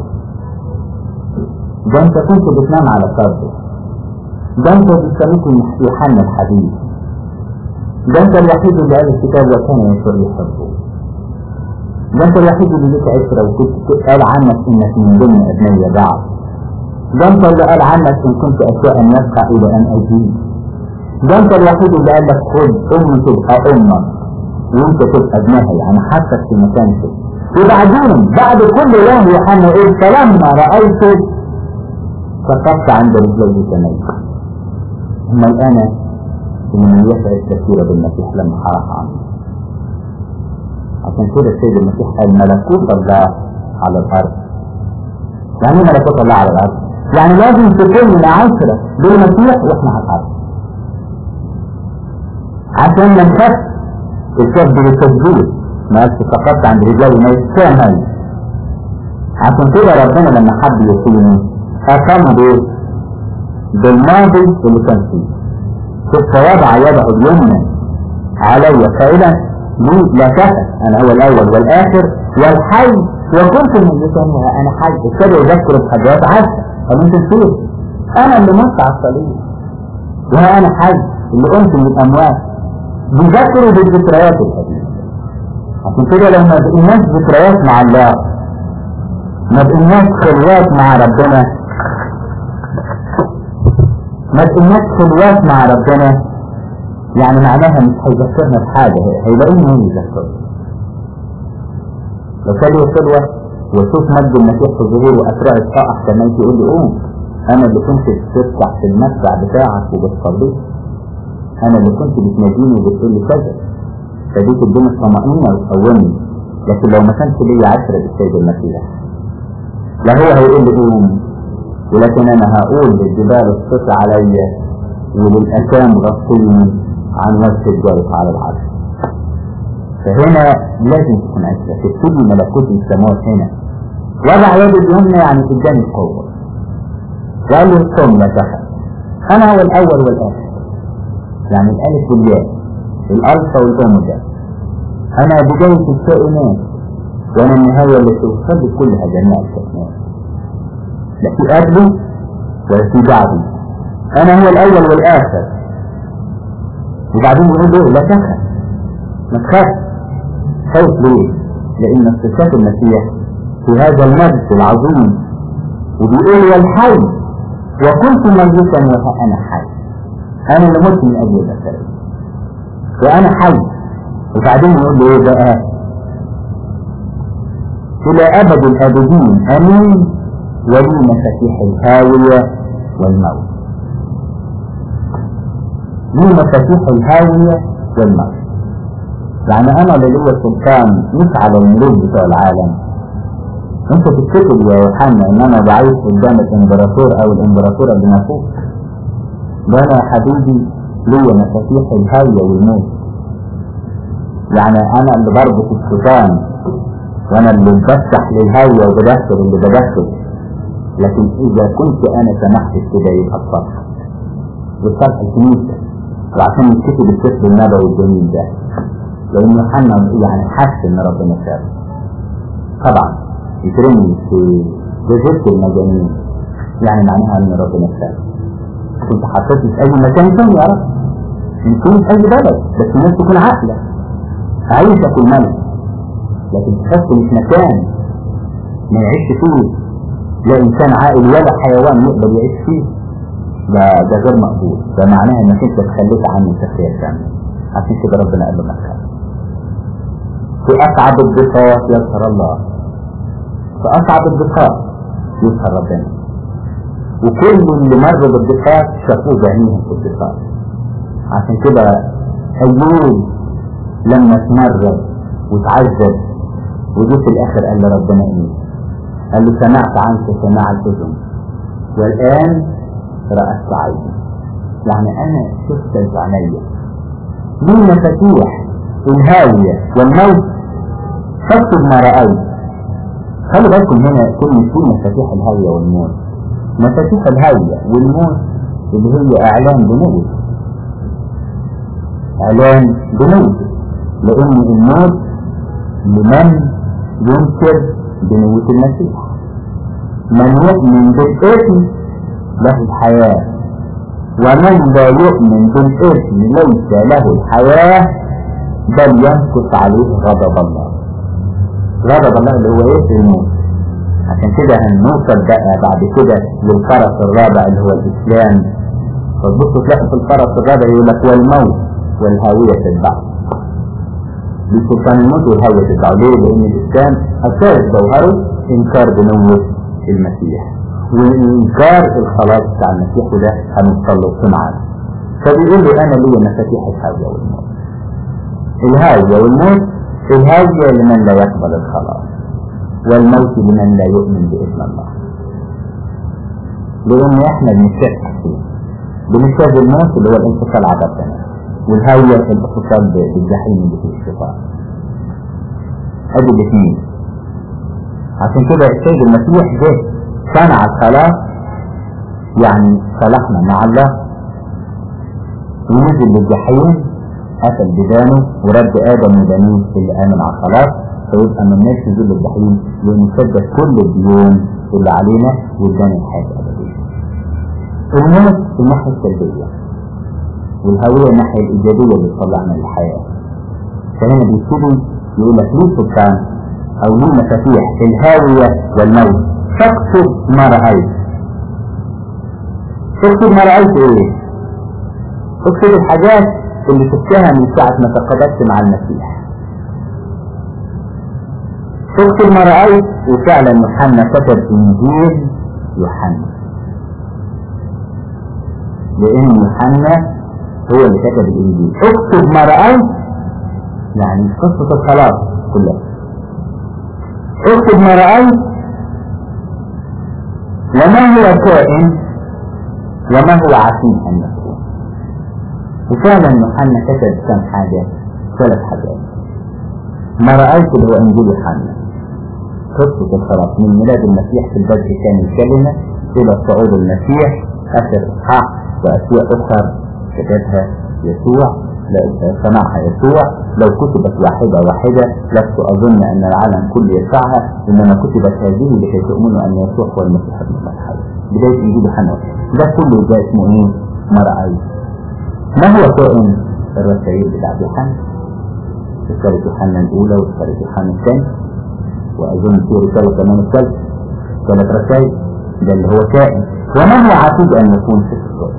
ده انت كنت بتنام على صدره ده انت بتسميك يوحنا الحبيب ده انت الوحيد اللي قال الكتاب وكان يسر يحبه ده انت الوحيد اللي ليك عشرة وكنت قال عنك انك من ضمن ابنية بعض ده انت اللي قال عنك ان كنت اشياء نفع الى ان اجيب ده انت الوحيد اللي قال لك خد امي تبقى امك وانت تبقى ابنها يعني حطك في مكان كده وبعدين بعد كل يوم يوحنا ايه فلما رايته سقطت عند رجلي سنين اما الان من يسعد كثيرا بالمسيح لما حرق عنه عشان كده السيد المسيح قال ملكوت الله على الارض يعني ايه ملكوت الله على الارض يعني لازم تكون من عشرة بالمسيح واحنا على الارض عشان ما نخف الكذب بالتسجيل ما سقطت عند رجالي ما يستاهل عشان كده ربنا لما حب يسيني أقام بإيه؟ بالماضي اللي كان فيه ثم وضع يده اليمنى علي قائلا لي لا تخف أنا هو الأول والآخر والحي وكنت ميتا وأنا حي ابتدى يذكر بحاجات عشرة طب أنت نسيت أنا اللي مت على الصليب وها أنا حي اللي قمت من الأموات بيذكروا بالذكريات القديمة عشان كده لو ما بقيناش ذكريات مع الله ما بقيناش خلوات مع ربنا ما بقيناش خلوات مع ربنا يعني معناها مش هيذكرنا بحاجة هيلاقينا مين يذكرنا لو كان له خلوة وشوف مجد المسيح في ظهوره وأسرع الطاقة كمان يقول لي قوم أنا اللي كنت بتفتح في المدفع بتاعك وبتصلي أنا اللي كنت بتناديني وبتقول لي كذا فدي تديني الطمأنينة وتقومني لكن لو ما كانش ليا عشرة بالسيد المسيح لا هو هيقول لي قوم ولكن انا هقول للجبال اسقط عليا وللأكام غطيني عن وجه الجالس على العرش فهنا لازم تكون عشرة تبتدي ملكوت السماوات هنا وضع يد اليمنى يعني اداني القوة وقال لي الصم لا تخف انا هو الاول والاخر يعني الالف والياء الالفا والاوميجا انا بداية الكائنات وانا النهاية اللي توصل لي كلها جميع الكائنات لا في قبلي ولا في بعدي انا هو الاول والاخر وبعدين يقول له لا تخف ما تخافش خوف ليه لان اصطفات المسيح في هذا المجد العظيم وبيقول والحي وكنت ميتا وها انا حي انا اللي مت من اجل البشريه وانا حي وبعدين يقول له ايه بقى الى ابد الابدين امين ولي مفاتيح الهاوية والموت لي مفاتيح الهاوية والموت يعني انا اللي ليا سلطان مش على الملوك بتوع العالم انت تفتكر يا يوحنا ان انا بعيش قدام الامبراطور او الامبراطورة اللي نفوق ده انا يا حبيبي ليا مفاتيح الهاوية والموت يعني انا اللي بربط الشيطان وانا اللي بفتح للهاوية وبدخل اللي بدخل لكن إذا كنت أنا سمحت كده يبقى الصرح والصرح الكنيسة وعشان يتكتب السفر النبوي الجميل ده لأن يوحنا يعني حس إن ربنا شاف طبعا يترمي في جزيرة المجانين يعني معناها إن ربنا شاف كنت حطيت في أي مكان ثاني يا رب يكون في أي بلد بس الناس تكون عاقلة عايشة في الملك لكن تحس مش مكان ما يعيش فيه لا انسان عاقل ولا حيوان يقدر يعيش فيه ده ده غير مقبول ده معناه انك انت تخليت عن التخيل كامل عشان كده ربنا قال له ما تخاف في أصعب الضيقات يظهر الله في أصعب الضيقات يظهر ربنا وكل اللي مروا بالضيقات شافوه بعينيهم في الضيقات عشان كده أيوب لما تمرد وتعذب وجه في الآخر قال لربنا إيه؟ قال له سمعت عنك سماع الأذن والآن رأت عيني يعني أنا شفت بعينيا من مفاتيح الهاوية والموت فاكتب ما رأيت خلي بالكم هنا كلمة في مفاتيح الهاوية والموت مفاتيح الهاوية والموت اللي هي إعلان بموت إعلان بموت لأن الموت لمن ينكر بنوة المسيح من يؤمن بالاسم له الحياة ومن لا يؤمن بالاسم ليس له الحياة بل ينقص عليه غضب الله غضب الله اللي هو ايه الموت عشان كده هنوصل بقى بعد كده للفرس الرابع اللي هو الاسلام فتبصوا تلاقوا في الفرس الرابع يقول لك والموت والهاوية تتبعه بسلطان الموت والهاوية تتبعه ليه؟ لأن الإسلام أساس جوهره إنكار بنوة المسيح وإنكار الخلاص بتاع المسيح وده هنوصل له معانا فبيقول له أنا لي مفاتيح الهاوية والموت الهاوية والموت الهاوية لمن لا يقبل الخلاص والموت لمن لا يؤمن بإذن الله لأن احنا بنشتاق فيه بنشتاق الموت اللي هو الانفصال عن ربنا والهاوية الانفصال بالجحيم اللي فيه الشيطان ادي الاثنين عشان كده السيد المسيح جه صنع الخلاص يعني صلحنا مع الله ونزل للجحيم قتل بدانه ورد ادم ودانيه اللي امن على الخلاص فيبقى ما الناس نزول الجحيم لان سدد كل الديون اللي علينا وادانا الحياه الابديه. الموت الناحيه السلبيه والهويه الناحيه الايجابيه اللي تطلعنا للحياه. فهنا بيبتدي يقول لك ليه سلطان او ليه مفاتيح الهاويه والموت تكتب ما رايت. تكتب ما رايت ايه؟ تكتب الحاجات اللي شفتها من ساعه ما تقابلت مع المسيح. تكتب ما رأيت وفعلا يوحنا كتب إنجيل يوحنا لأن يوحنا هو اللي كتب الإنجيل اكتب ما رأيت يعني قصة الخلاص كلها اكتب ما رأيت وما هو كائن وما هو عتيد أن يكون وفعلا يوحنا كتب كم حاجة ثلاث حاجات ما رأيت اللي هو إنجيل يوحنا قصة الخلاص من ميلاد المسيح في البدء كان الكلمة إلى صعود المسيح آخر إصحاح وأشياء أخرى كتبها يسوع صنعها يسوع لو كتبت واحدة واحدة لست أظن أن العالم كله يسعها إنما كتبت هذه لكي تؤمنوا أن يسوع هو المسيح ابن الله الحي بداية إنجيل يوحنا ده كله ده اسمه إيه؟ ما رأيت ما هو كائن الرسائل بتاع يوحنا؟ رسالة يوحنا الأولى ورسالة يوحنا الثانية وأظن في رسالة كمان الثالث ثلاث رسائل ده اللي هو كائن وما هو عتيد أن يكون في الصور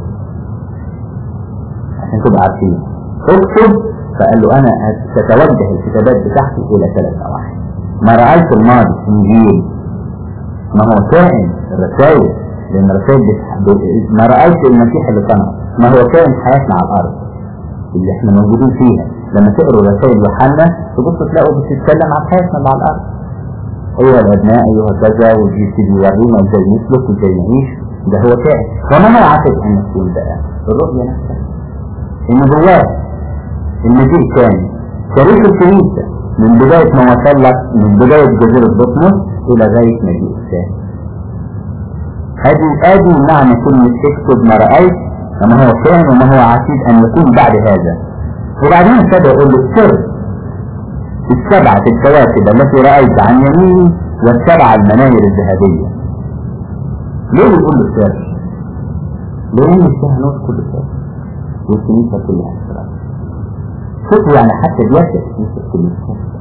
عشان تبقى عارفين اكتب فقال له أنا ستوجه الكتابات بتاعتي إلى ثلاث نواحي ما رأيت الماضي إنجيل ما هو كائن الرسائل لأن الرسائل ما رأيت المسيح اللي صنعه ما هو كائن حياتنا على الأرض اللي احنا موجودين فيها لما تقروا رسائل يوحنا تبصوا تلاقوا بتتكلم عن حياتنا اللي على الأرض أيها الأبناء أيها كذا ويبتدي يورينا إزاي نسلك وإزاي نعيش ده هو كائن وما هو عاتب أن يكون بقى الرؤية نفسها النبوات المجيء الثاني تاريخ الكنيسة من بداية ما وصل لك من بداية جزيرة بطمس إلى غاية مجيء الثاني هذه ادي معنى كلمة اكتب ما رأيت وما هو كائن وما هو عتيد أن يكون بعد هذا وبعدين ابتدى يقول له السر السبعة الكواكب التي رأيت عن يميني والسبعة المناير الذهبية ليه يقول له سر؟ لأن الكهنوت كله سر والكنيسة كلها سر شوفوا يعني حتى بيكتب كنيسة كلها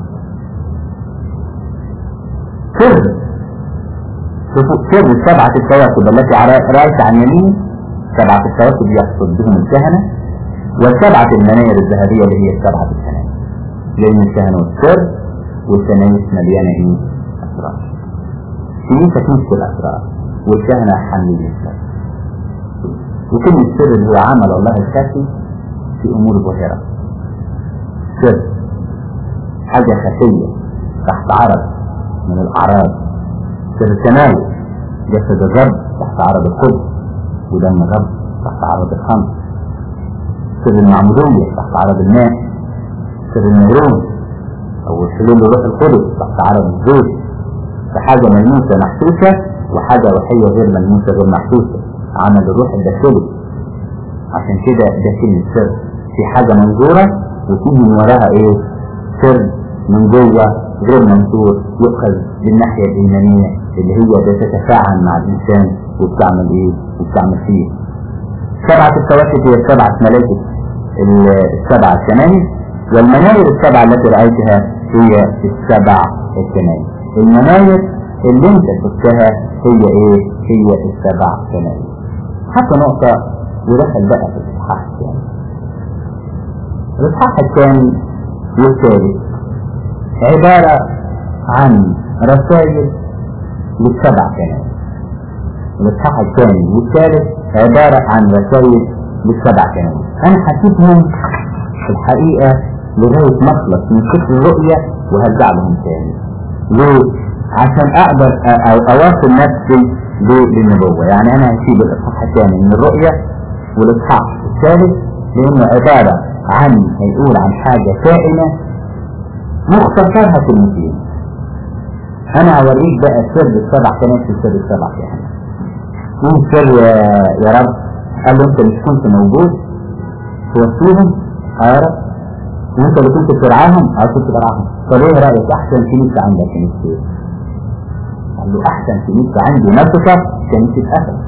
سر شوفوا سر السبعة الكواكب التي رأيت عن يميني سبعة الكواكب يقصد بهم الكهنة والسبعة المناير الذهبية اللي هي السبعة الكهنة لأن الكهنة والسر والكنايس مليانة ايه؟ أسرار كنيسة كنيسة الأسرار والكهنة حاملين السر وكلمة السر اللي هو عمل الله الخفي في أمور ظاهرة سر حاجة خفية تحت عرض من الأعراض سر التناول جسد الرب تحت عرض القدس ودم الرب تحت عرض الخمر سر المعمودية تحت عرض الماء سر النيرون أو حلول الروح القدس تحت عرض الزوج فحاجة ملموسة محسوسة وحاجة روحية غير ملموسة غير محسوسة عمل الروح الداخلي عشان كده ده كلمة سر في حاجة منظورة وتيجي من وراها ايه سر من جوه غير منظور يؤخذ بالناحية الإيمانية اللي هي بتتفاعل مع الإنسان وبتعمل ايه وبتعمل فيه سبعة الكواكب هي سبعة ملائكة السبعة الكنائس والمناير السبعة التي رأيتها هي السبع الكنائس المناير اللي انت شفتها هي ايه هي السبع كنائس حتى نقطة ودخل بقى في الإصحاح الثاني الإصحاح الثاني والثالث عبارة عن رسائل للسبع كنائس الإصحاح الثاني والثالث عبارة عن رسائل للسبع كنائس أنا حكيتهم في الحقيقة لغاية مخلص من سفر الرؤية وهرجع لهم تاني ليه؟ عشان أقدر أو أواصل نفسي للنبوة يعني أنا هسيب الإصحاح الثاني من الرؤية والإصحاح الثالث لأنه عبارة عن هيقول عن حاجة كائنة مختصرها كلمتين أنا هوريك بقى سر السبع كنائس وسر السبع كهنة ايه السر يا, يا رب قال له انت مش كنت موجود توصيهم اه يا رب وانت اللي كنت بترعاهم اه كنت برعاهم طب ايه رايك احسن كنيسه عندك كنيسه ايه؟ قال له احسن كنيسه عندي مسكه كنيسه افسس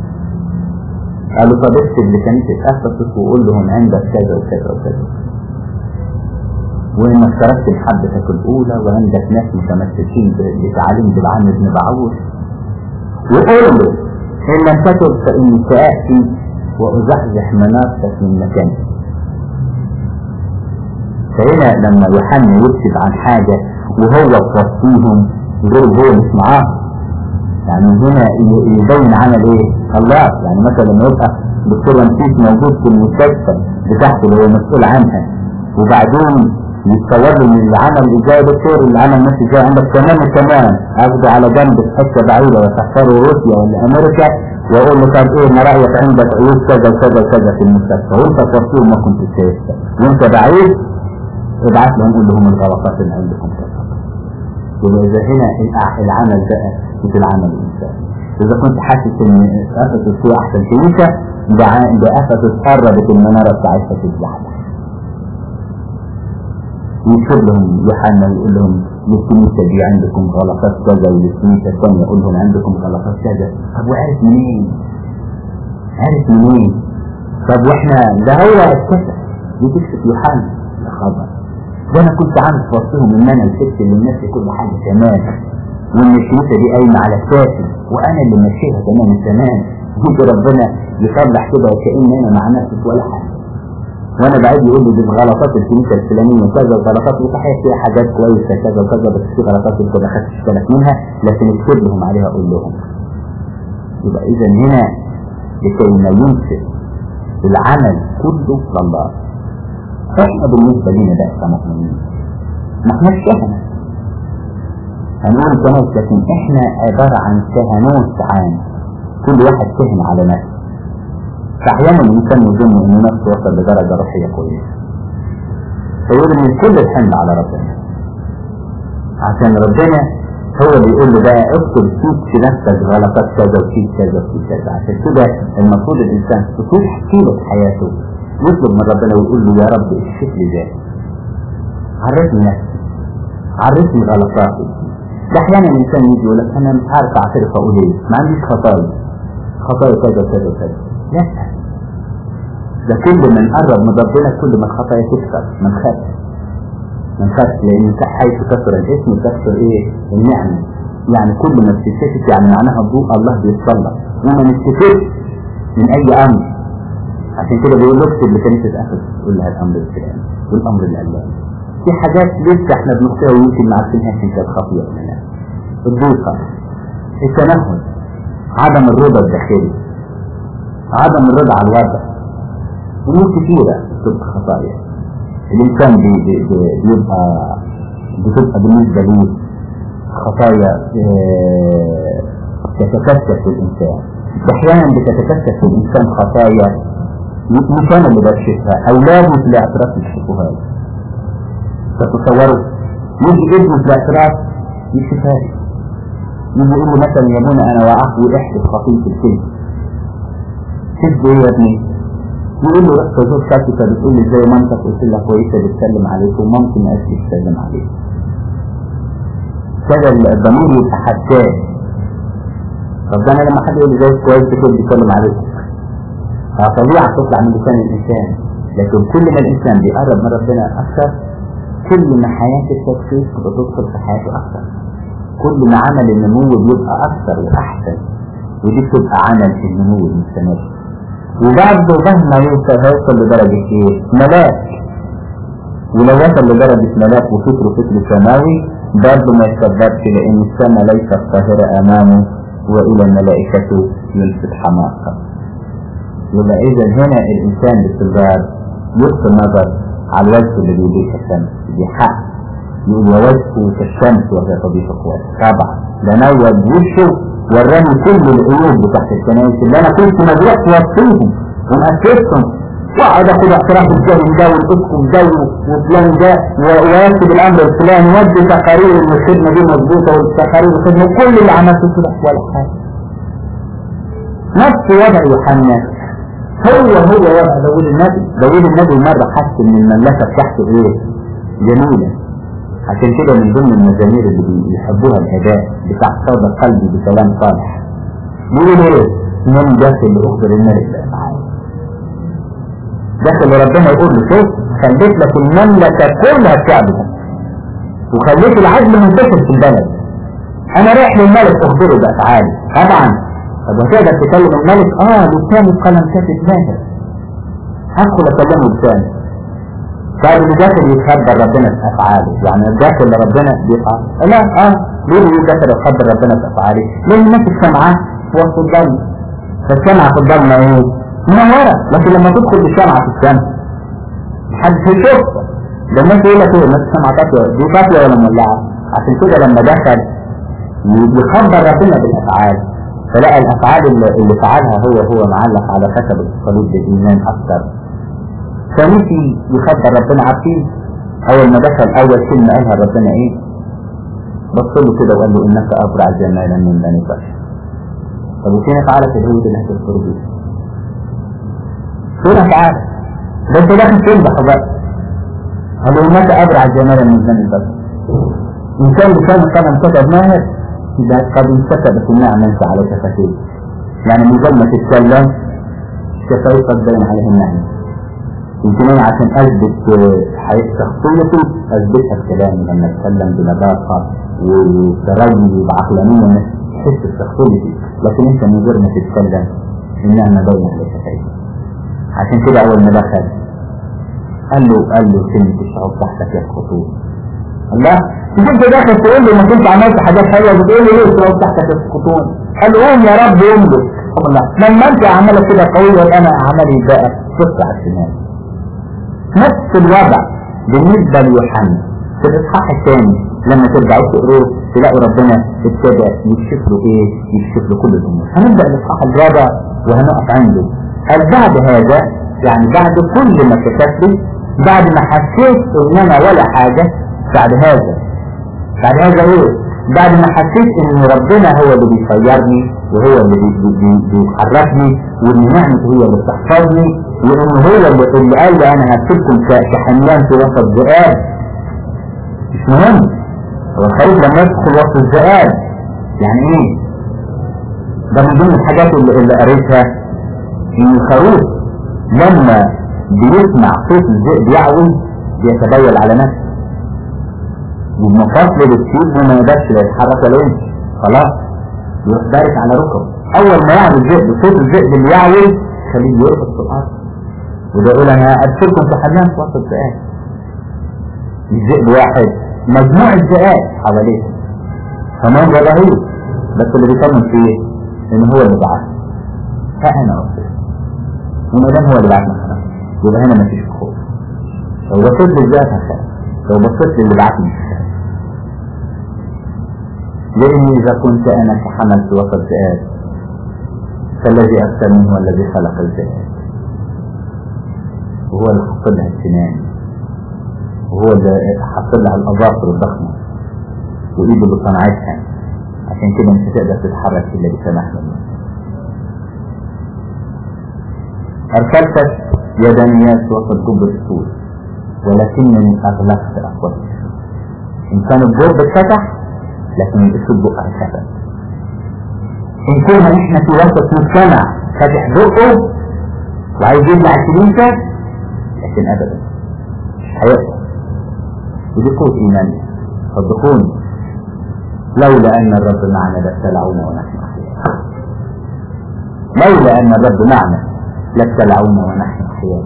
قال له طب اكتب لكنيسه افسس وقول لهم عندك كذا وكذا وكذا وانك تركت محبتك الاولى وعندك ناس متمسكين بتعاليم بالعام ابن بعوث وقول له إن لم تتب فإني سآتي وأزحزح مناطك من مكانك فهنا لما يوحنا يكتب عن حاجة وهو توصيهم غير هو مش معاه يعني هنا يبين عمل ايه الله يعني مثلا لما يبقى دكتور رمسيس موجود في المستشفى بتاعته اللي هو مسؤول عنها وبعدين يتصور له من العمل ازاي دكتور العمل ماشي ازاي عندك تمام التمام اخده على جنب في حته بعيده وتختاره روسيا ولا امريكا واقول له طب ايه ما رايك عندك عيوب كذا وكذا وكذا في المستشفى وانت توصيه ما كنت شايفها وانت بعيد ابعت لهم قول لهم الغلطات اللي عندكم كذا يبقى اذا هنا العمل بقى مش العمل الانساني اذا كنت حاسس ان افسس هي احسن كنيسه ده افسس قربت المناره بتاعتها تتزحزح يشير لهم يوحنا ويقول لهم الكنيسة دي عندكم غلطات كذا والكنيسة الثانية يقول لهم عندكم غلطات كذا طب وعرف منين؟ عرف منين؟ طب واحنا ده هو اتكسف بتكشف يوحنا يا خبر ده انا كنت عامل في وسطهم ان انا الست اللي ماشي كل حاجة تمام وان الكنيسة دي قايمة على كتافي وانا اللي ماشيها تمام التمام يجي ربنا يصلح كده وكأن انا مع نفسي ولا حاجة وانا بعيد يقول لي دي غلطات الكنيسه الفلانيه كذا وغلطات وصحيح فيها حاجات كويسه كذا وكذا بس في غلطات انت ما خدتش بالك منها لكن اكتب لهم عليها اقول لهم يبقى اذا هنا لكي ما ينسب العمل كله لله احنا بالنسبه لنا ده كمؤمنين ما احناش كهنه هنقول كهنه لكن احنا عباره عن كهنوت عام كل واحد كهن على نفسه فأحيانا الإنسان يظن أن نفسه وصل لدرجة روحية كويسة فيرمي كل الحمل على ربنا عشان ربنا هو اللي يقول له بقى اكتب فيك في نفسك غلطات كذا وفيك كذا وفيك كذا عشان كده المفروض الإنسان في طول حكيلة حياته يطلب من ربنا ويقول له يا رب اكشف لي ذاتي عرفني نفسي عرفني غلطاتي ده أحيانا الإنسان يجي يقول لك أنا مش عارف أعترف أقول إيه ما عنديش خطايا خطايا كذا وكذا وكذا لا ده كل ما نقرب من ربنا كل ما الخطايا تكثر ما نخافش ما نخافش لان حيث كثر الاسم تكثر ايه النعمه يعني كل ما بتتكتف يعني معناها ضوء الله بيتصلى وما نتكتفش من اي امر عشان كده بيقول له اكتب لكنيسه افسس قول لها الامر الفلاني والامر العلاني في حاجات لسه احنا بنخطئها ويمكن ما عارفينهاش ان كانت خطيئة منها الضيقة التنهد عدم الرضا الداخلي عدم الرضا على الوضع امور كثيرة تبقى خطايا الانسان بي بي بي بيبقى بتبقى بالنسبة ليه خطايا اه تتكثف في الانسان احيانا بتتكثف في الانسان خطايا مش انا اللي بكشفها اولاده في الاعتراف يكشفوها لي تتصوروا يجي ابنه في الاعتراف يكشفها لي يجي يقول لي مثلا يا ابونا انا وقعت واحدث خطيئة الكلمة كذب ايه يا ابني يقول له رحت ازور خالتي فبتقول لي ازاي مامتك قلت لها كويسه بتسلم عليك ومامتي ما قالتش تسلم عليك كده الضمير يبقى حساس طب ده انا لما حد يقول لي زي كويس كده بيسلم عليك طبيعة تطلع من لسان الانسان لكن كل ما الانسان بيقرب من ربنا اكثر كل ما حياة التدقيق بتدخل في حياته اكثر كل ما عمل النمو بيبقى اكثر واحسن ودي بتبقى عمل النمو المستمر وبعد مهما يوصل هيوصل لدرجة ايه؟ ملاك ولو وصل لدرجة ملاك وفكره فكر سماوي برضه ما يستبدلش لأن السماء ليست طاهرة أمامه وإلى الملائكة يلفت حماقة يبقى إذا هنا الإنسان باستمرار يلقي النظر على الوجه اللي بيضيء الشمس دي حق يقول ووجهه كالشمس وهي تضيء قوته طبعا ده نود وشه وراني كل العيوب بتاعت الكنائس اللي انا كنت مجروح وصيهم ومأكدتهم واقعد اخد اعتراف الجاهل ده والاسكم ده وفلان ده ويكتب الامر الفلاني ودي تقارير ان الخدمه دي مظبوطه والتقارير الخدمه كل اللي عملته كده ولا حاجه نفس وضع يوحنا هو هو وضع داوود النبي داوود النبي مره حس ان المملكه بتاعته ايه جميله عشان كده من ضمن المزامير اللي بيحبوها الاداء بتاع صوت قلبي بكلام صالح بيقول ايه من داخل لاخبر الملك الافعال داخل ربنا يقول له شوف خليت لك المملكه كلها شعبها وخليت العدل منتشر في البلد انا رايح للملك اخبره بافعالي طبعا طب هتقدر تكلم الملك اه لساني قلم كاتب ماهر هدخل اكلمه لساني بعد اللي داخل يتخبر ربنا في افعاله يعني الداخل لربنا بيفعل لا اه ليه اللي داخل يتخبر ربنا في افعاله لان الناس السمعة وسط الضلمة فالسمعة في الضلمة ايه منورة لكن لما تدخل بالشمعة في الشمس محدش هيشوفها ده الناس يقول لك ايه الناس السمعة طافية دي طافية ولا مولعة عشان كده لما دخل يخبر ربنا بالافعال فلقى الافعال اللي, اللي فعلها هو هو معلق على خشب الصليب بالايمان اكثر فنسي يخبر ربنا عارفين اول ما دخل اول كلمة قالها ربنا ايه بص له كده وقال له انك ابرع جمالا من بني بشر طب وفين تعالى في الهود اللي هتذكر بيه فين تعالى ده انت داخل تنجح بقى قال له انك ابرع جمالا من بني بشر ان كان لسان قدم كتب ماهر اذا قد انكتبت النعمة انت عليك خفيف يعني من غير ما تتكلم شفايفك باين عليه النعمة يمكن انا عشان اثبت شخصيتي اثبتها بكلامي لما اتكلم بلباقه وتريي بعقلانيه تحس بشخصيتي لكن انت من غير ما تتكلم النعمه باينه عليك كيف عشان كده اول ما دخل قال له قال له كلمه الشعوب تحتك يا الخطوط الله مش انت داخل تقول لي انك انت عملت حاجات حلوه بتقول لي ليه الشعوب تحتك يا الخطوط قال له قوم يا رب امضي الله لما انت عملك كده قوي وانا عملي بقى تطلع على الشمال نفس الوضع بالنسبة ليوحنا في الإصحاح الثاني لما ترجعوا تقروه تلاقوا ربنا ابتدى يكشف له ايه؟ يكشف له كل الأمور. هنبدأ الإصحاح الرابع وهنقف عنده. قال بعد هذا يعني بعد كل ما كتبت لي بعد ما حسيت ان انا ولا حاجة بعد هذا بعد هذا ايه؟ بعد ما حسيت ان ربنا هو اللي بيخيرني وهو اللي بي بي بي بيحركني وان نعمته هي اللي بتحفظني وان هو اللي, اللي قال لي انا هسيبكم كحملان في وسط ذئاب مش مهم هو الخروف لما يدخل وسط الذئاب يعني ايه؟ ده من ضمن الحاجات اللي, اللي قريتها ان الخروف لما بيسمع صوت الذئب يعوي بيتبول على نفسه والمفاصل بتسيب وما يقدرش لا يتحرك ولا يمشي خلاص يروح بارك على ركبه اول ما يعمل الذئب صوت الذئب اللي يعوي خليه يرقص في الارض وده يقول انا ادخلكم في حمام في وسط الذئاب مش ذئب واحد مجموعة ذئاب حواليه فمنظر رهيب بس اللي بيطمن فيه ان هو اللي بعث ها انا اصلا وما دام هو اللي بعثنا خلاص يبقى هنا مفيش خوف لو بصيت للذات هخاف لو بصيت للي بعثني مش هخاف لاني اذا كنت انا كحمل في وسط ذئاب فالذي اكثر منه هو الذي خلق الذئاب وهو اللي حط لها السنان وهو اللي حط لها الاظافر الضخمه وايده اللي صنعتها عشان كده مش هتقدر تتحرك الا بسماح منه ارسلتك يا دانيات وسط جب السور ولكنني اغلقت افواه ان كان الجب اتفتح لكن الاسود بقى اتفتح ان كنا احنا في وسط مجتمع فاتح بقه وعايز يبلع الكنيسه لكن ابدا مش هيقدر ودي قوة إيمانية صدقوني لولا أن الرب معنا لابتلعونا ونحن أحياء لولا أن الرب معنا لابتلعونا ونحن أحياء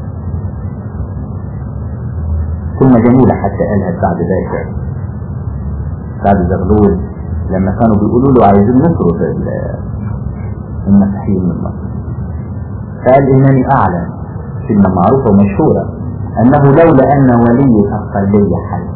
كلمة جميلة حتى قالها سعد ذاك سعد زغلول لما كانوا بيقولوا له عايزين نطرد المسيحيين من مصر فقال إنني أعلم كلمة معروفة ومشهورة أنه لولا أن ولي الأقلية حي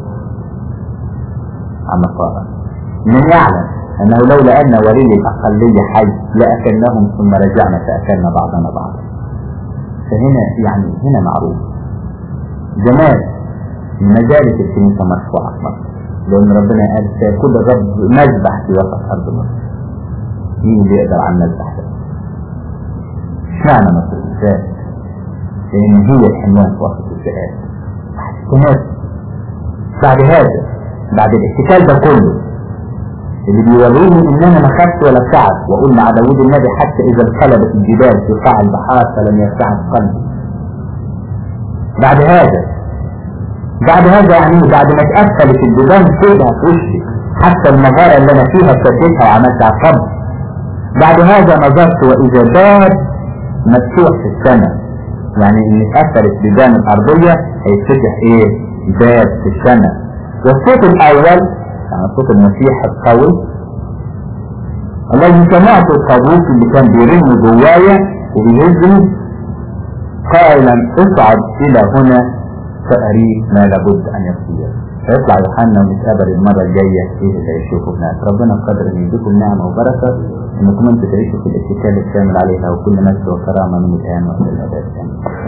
عم طارق من يعلم أنه لولا أن ولي الأقلية حي لأكلناهم ثم رجعنا فأكلنا بعضنا بعضا فهنا يعني هنا معروف زمان مجالس الكنيسة مرفوعة في مصر لأن ربنا قال سيكون الرب مذبح في وسط أرض مصر مين اللي يقدر على المذبح ده؟ اشمعنى مصر بالذات؟ لأن هي الحماية في وسط الجهاد تمام بعد هذا بعد الاحتفال ده كله اللي بيوريني ان انا ما خدت ولا ابتعد واقول مع داوود النبي حتى اذا انقلبت الجبال في قاع البحار فلم يرتعد قلبي بعد هذا بعد هذا يعني بعد ما اتقفلت البيبان كلها في وشي حتى المغاره اللي انا فيها سديتها وعملتها قبل بعد هذا نظرت واذا باب مفتوح في السماء يعني ان اتقفلت بيبان الارضيه هيتفتح ايه باب في السماء والصوت الاول يعني صوت المسيح القوي الذي سمعت الطاووس اللي كان بيرن جوايا وبيهزني قائلا اصعد الى هنا فاريك ما لابد ان يصير فيطلع يوحنا ونتقابل المره الجايه ايه اللي هيشوفوا هناك ربنا قدر ان يديكم نعمه وبركه انكم انتم تعيشوا في الاتكال الكامل عليها وكل مجد وكرامه من الان والى الابد